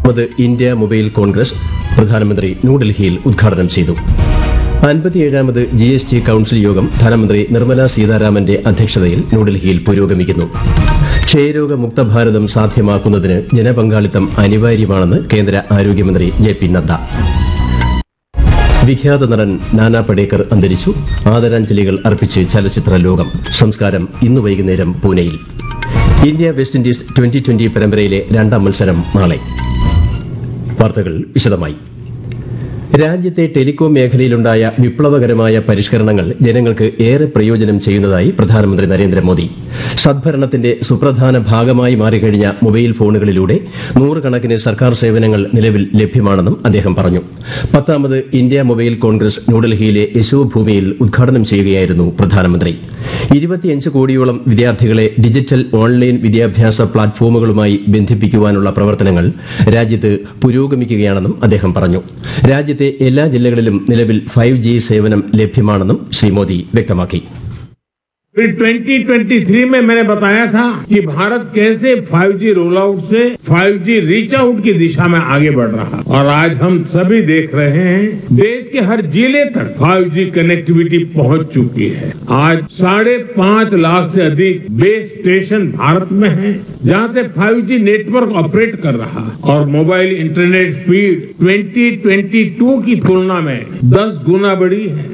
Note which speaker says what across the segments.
Speaker 1: ഒമ്പത് India mobile Congress പ്രധാനമന്ത്രി ന്യൂഡൽഹിയിൽ ഉദ്ഘാടനം ചെയ്തു അൻപത്തിയേഴാമത് ജി എസ് ടി കൌൺസിൽ യോഗം ധനമന്ത്രി നിർമ്മല സീതാരാമന്റെ അധ്യക്ഷതയിൽ ന്യൂഡൽഹിയിൽ പുരോഗമിക്കുന്നു ക്ഷയരോഗ മുക്ത ഭാരതം സാധ്യമാക്കുന്നതിന് ജനപങ്കാളിത്തം അനിവാര്യമാണെന്ന് കേന്ദ്ര ആരോഗ്യമന്ത്രി ജെ പി നദ്ദ വിഖ്യാത നടൻ നാനാ പടേക്കർ അന്തരിച്ചു ആദരാഞ്ജലികൾ അർപ്പിച്ച് ചലച്ചിത്ര ലോകം സംസ്കാരം ഇന്ന് വൈകുന്നേരം പൂനെയിൽ India West Indies twenty twenty പരമ്പരയിലെ രണ്ടാം മത്സരം നാളെ വാർത്തകൾ വിശദമായി രാജ്യത്തെ ടെലികോം മേഖലയിലുണ്ടായ വിപ്ലവകരമായ പരിഷ്കരണങ്ങൾ ജനങ്ങൾക്ക് ഏറെ പ്രയോജനം ചെയ്യുന്നതായി പ്രധാനമന്ത്രി നരേന്ദ്രമോദി സദ്ഭരണത്തിന്റെ സുപ്രധാന ഭാഗമായി മാറിക്കഴിഞ്ഞ മൊബൈൽ ഫോണുകളിലൂടെ നൂറുകണക്കിന് സർക്കാർ സേവനങ്ങൾ നിലവിൽ ലഭ്യമാണെന്നും അദ്ദേഹം പറഞ്ഞു പത്താമത് ഇന്ത്യ മൊബൈൽ കോൺഗ്രസ് ന്യൂഡൽഹിയിലെ യശോഭൂമിയിൽ ഉദ്ഘാടനം ചെയ്യുകയായിരുന്നു പ്രധാനമന്ത്രി ഇരുപത്തിയഞ്ച് കോടിയോളം വിദ്യാർത്ഥികളെ ഡിജിറ്റൽ ഓൺലൈൻ വിദ്യാഭ്യാസ പ്ലാറ്റ്ഫോമുകളുമായി ബന്ധിപ്പിക്കുവാനുള്ള പ്രവർത്തനങ്ങൾ രാജ്യത്ത് പുരോഗമിക്കുകയാണെന്നും അദ്ദേഹം പറഞ്ഞു രാജ്യത്തെ എല്ലാ ജില്ലകളിലും നിലവിൽ ഫൈവ് ജി സേവനം ലഭ്യമാണെന്നും ശ്രീ മോദി വ്യക്തമാക്കി
Speaker 2: फिर 2023 में मैंने बताया था कि भारत कैसे 5G रोल आउट से 5G रीच आउट की दिशा में आगे बढ़ रहा है और आज हम सभी देख रहे हैं देश के हर जिले तक 5G कनेक्टिविटी पहुंच चुकी है आज साढ़े पांच लाख से अधिक बेस स्टेशन भारत में हैं जहां से 5G नेटवर्क ऑपरेट कर रहा है और मोबाइल इंटरनेट स्पीड 2022 की तुलना में 10 गुना बढ़ी है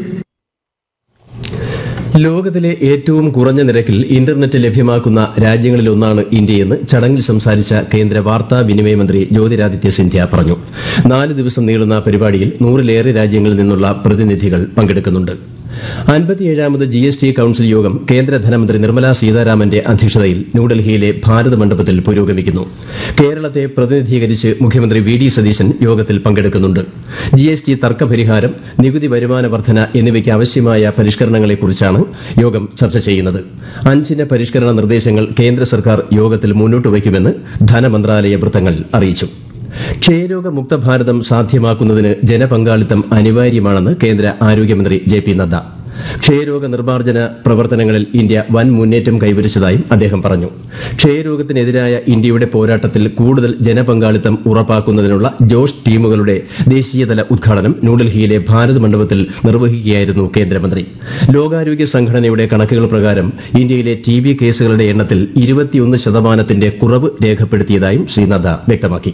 Speaker 1: ലോകത്തിലെ ഏറ്റവും കുറഞ്ഞ നിരക്കിൽ ഇന്റർനെറ്റ് ലഭ്യമാക്കുന്ന രാജ്യങ്ങളിലൊന്നാണ് ഇന്ത്യയെന്ന് ചടങ്ങിൽ സംസാരിച്ച കേന്ദ്ര വാർത്താ വിനിമയ മന്ത്രി ജ്യോതിരാദിത്യ സിന്ധ്യ പറഞ്ഞു നാല് ദിവസം നീളുന്ന പരിപാടിയിൽ നൂറിലേറെ രാജ്യങ്ങളിൽ നിന്നുള്ള പ്രതിനിധികൾ പങ്കെടുക്കുന്നുണ്ട് അൻപത്തിയേഴാമത് ജി എസ് ടി കൌൺസിൽ യോഗം കേന്ദ്ര ധനമന്ത്രി നിർമ്മല സീതാരാമന്റെ അധ്യക്ഷതയിൽ ന്യൂഡൽഹിയിലെ ഭാരത മണ്ഡപത്തിൽ പുരോഗമിക്കുന്നു കേരളത്തെ പ്രതിനിധീകരിച്ച് മുഖ്യമന്ത്രി വി ഡി സതീശൻ യോഗത്തിൽ പങ്കെടുക്കുന്നുണ്ട് ജി എസ് ടി തർക്കപരിഹാരം നികുതി വരുമാന വർധന എന്നിവയ്ക്ക് ആവശ്യമായ പരിഷ്കരണങ്ങളെക്കുറിച്ചാണ് യോഗം ചർച്ച ചെയ്യുന്നത് അഞ്ചിന പരിഷ്കരണ നിർദ്ദേശങ്ങൾ കേന്ദ്ര സർക്കാർ യോഗത്തിൽ മുന്നോട്ട് വയ്ക്കുമെന്ന് ധനമന്ത്രാലയ വൃത്തങ്ങൾ അറിയിച്ചു ക്ഷയരോഗ മുക്ത ഭാരതം സാധ്യമാക്കുന്നതിന് ജനപങ്കാളിത്തം അനിവാര്യമാണെന്ന് കേന്ദ്ര ആരോഗ്യമന്ത്രി ജെ പി നദ്ദ ക്ഷയരോഗ നിർമ്മാർജ്ജന പ്രവർത്തനങ്ങളിൽ ഇന്ത്യ വൻ മുന്നേറ്റം കൈവരിച്ചതായും അദ്ദേഹം പറഞ്ഞു ക്ഷയരോഗത്തിനെതിരായ ഇന്ത്യയുടെ പോരാട്ടത്തിൽ കൂടുതൽ ജനപങ്കാളിത്തം ഉറപ്പാക്കുന്നതിനുള്ള ജോഷ് ടീമുകളുടെ ദേശീയതല ഉദ്ഘാടനം ന്യൂഡൽഹിയിലെ ഭാരത് മണ്ഡപത്തിൽ നിർവഹിക്കുകയായിരുന്നു കേന്ദ്രമന്ത്രി ലോകാരോഗ്യ സംഘടനയുടെ കണക്കുകൾ പ്രകാരം ഇന്ത്യയിലെ ടി ബി കേസുകളുടെ എണ്ണത്തിൽ ഇരുപത്തിയൊന്ന് ശതമാനത്തിന്റെ കുറവ് രേഖപ്പെടുത്തിയതായും ശ്രീ നദ്ദ വ്യക്തമാക്കി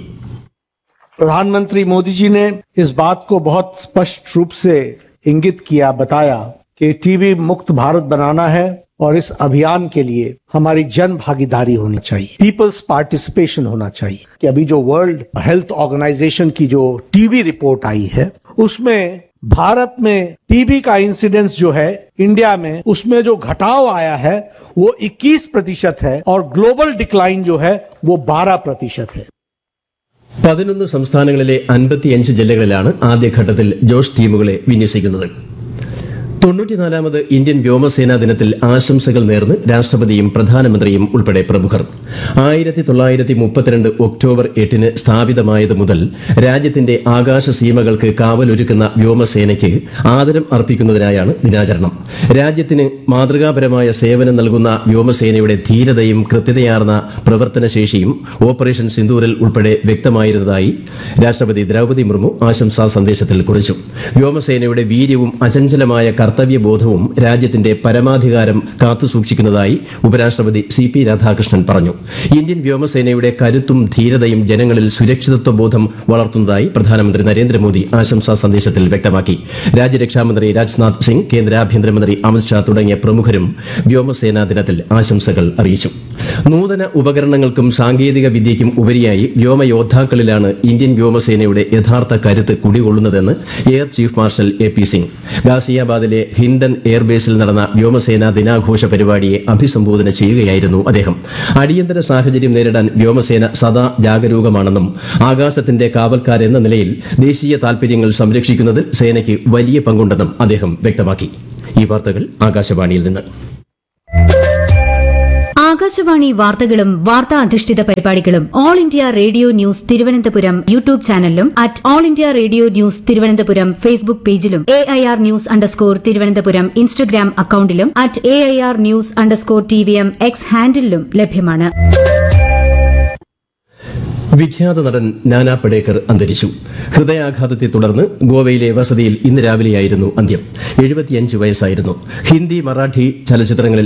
Speaker 3: प्रधानमंत्री मोदी जी ने इस बात को बहुत स्पष्ट रूप से इंगित किया बताया कि टीबी मुक्त भारत बनाना है और इस अभियान के लिए हमारी जन भागीदारी होनी चाहिए पीपल्स पार्टिसिपेशन होना चाहिए कि अभी जो वर्ल्ड हेल्थ ऑर्गेनाइजेशन की जो टीबी रिपोर्ट आई है उसमें भारत में टीबी का इंसिडेंस जो है इंडिया में उसमें जो घटाव आया है वो 21 प्रतिशत है और ग्लोबल डिक्लाइन जो है वो 12 प्रतिशत है
Speaker 1: പതിനൊന്ന് സംസ്ഥാനങ്ങളിലെ അൻപത്തിയഞ്ച് ജില്ലകളിലാണ് ആദ്യഘട്ടത്തിൽ ജോഷ് ടീമുകളെ വിന്യസിക്കുന്നത് തൊണ്ണൂറ്റിനാലാമത് ഇന്ത്യൻ വ്യോമസേനാ ദിനത്തിൽ ആശംസകൾ നേർന്ന് രാഷ്ട്രപതിയും പ്രധാനമന്ത്രിയും ഉൾപ്പെടെ പ്രമുഖർ ആയിരത്തി തൊള്ളായിരത്തി മുപ്പത്തിരണ്ട് ഒക്ടോബർ എട്ടിന് സ്ഥാപിതമായത് മുതൽ രാജ്യത്തിന്റെ ആകാശ സീമകൾക്ക് കാവലൊരുക്കുന്ന വ്യോമസേനയ്ക്ക് ആദരം അർപ്പിക്കുന്നതിനായാണ് ദിനാചരണം രാജ്യത്തിന് മാതൃകാപരമായ സേവനം നൽകുന്ന വ്യോമസേനയുടെ ധീരതയും കൃത്യതയാർന്ന പ്രവർത്തനശേഷിയും ഓപ്പറേഷൻ സിന്ദൂരിൽ ഉൾപ്പെടെ വ്യക്തമായിരുന്നതായി രാഷ്ട്രപതി ദ്രൌപതി മുർമു ആശംസാ സന്ദേശത്തിൽ കുറിച്ചു വ്യോമസേനയുടെ വീര്യവും അചഞ്ചലമായ കർത്തവ്യബോധവും രാജ്യത്തിന്റെ പരമാധികാരം കാത്തുസൂക്ഷിക്കുന്നതായി ഉപരാഷ്ട്രപതി സി പി രാധാകൃഷ്ണൻ പറഞ്ഞു ഇന്ത്യൻ വ്യോമസേനയുടെ കരുത്തും ധീരതയും ജനങ്ങളിൽ സുരക്ഷിതത്വ ബോധം വളർത്തുന്നതായി പ്രധാനമന്ത്രി നരേന്ദ്രമോദി ആശംസാ സന്ദേശത്തിൽ വ്യക്തമാക്കി രാജ്യരക്ഷാമന്ത്രി രാജ്നാഥ് സിംഗ് കേന്ദ്ര ആഭ്യന്തരമന്ത്രി അമിത്ഷാ തുടങ്ങിയ പ്രമുഖരും വ്യോമസേനാ ദിനത്തിൽ ആശംസകൾ അറിയിച്ചു നൂതന ഉപകരണങ്ങൾക്കും സാങ്കേതിക വിദ്യയ്ക്കും ഉപരിയായി വ്യോമയോദ്ധാക്കളിലാണ് ഇന്ത്യൻ വ്യോമസേനയുടെ യഥാർത്ഥ കരുത്ത് കുടികൊള്ളുന്നതെന്ന് air chief marshal A P Singh ഗാസിയാബാദിലെ ഹിൻഡൻ എയർബേസിൽ നടന്ന വ്യോമസേനാ ദിനാഘോഷ പരിപാടിയെ അഭിസംബോധന ചെയ്യുകയായിരുന്നു അദ്ദേഹം അടിയന്തര സാഹചര്യം നേരിടാൻ വ്യോമസേന സദാ ജാഗരൂകമാണെന്നും ആകാശത്തിന്റെ കാവൽക്കാരെന്ന നിലയിൽ ദേശീയ താൽപര്യങ്ങൾ സംരക്ഷിക്കുന്നതിൽ സേനയ്ക്ക് വലിയ പങ്കുണ്ടെന്നും അദ്ദേഹം വ്യക്തമാക്കി ഈ വാർത്തകൾ ആകാശവാണിയിൽ നിന്ന്
Speaker 4: ആകാശവാണി വാർത്തകളും വാർത്താ അധിഷ്ഠിത പരിപാടികളും all India radio news Thiruvananthapuram YouTube ചാനലിലും at all India radio news Thiruvananthapuram Facebook പേജിലും A I R news underscore Thiruvananthapuram Instagram അക്കൌണ്ടിലും at A I R news underscore T V M X ഹാൻഡിലും ലഭ്യമാണ്
Speaker 1: വിഖ്യാത നടൻ നാനാ പടേക്കർ അന്തരിച്ചു ഹൃദയാഘാതത്തെ തുടർന്ന് ഗോവയിലെ വസതിയിൽ ഇന്ന് രാവിലെയായിരുന്നു അന്ത്യം എഴുപത്തിയഞ്ച് വയസ്സായിരുന്നു ഹിന്ദി മറാഠി ചലച്ചിത്രങ്ങളിൽ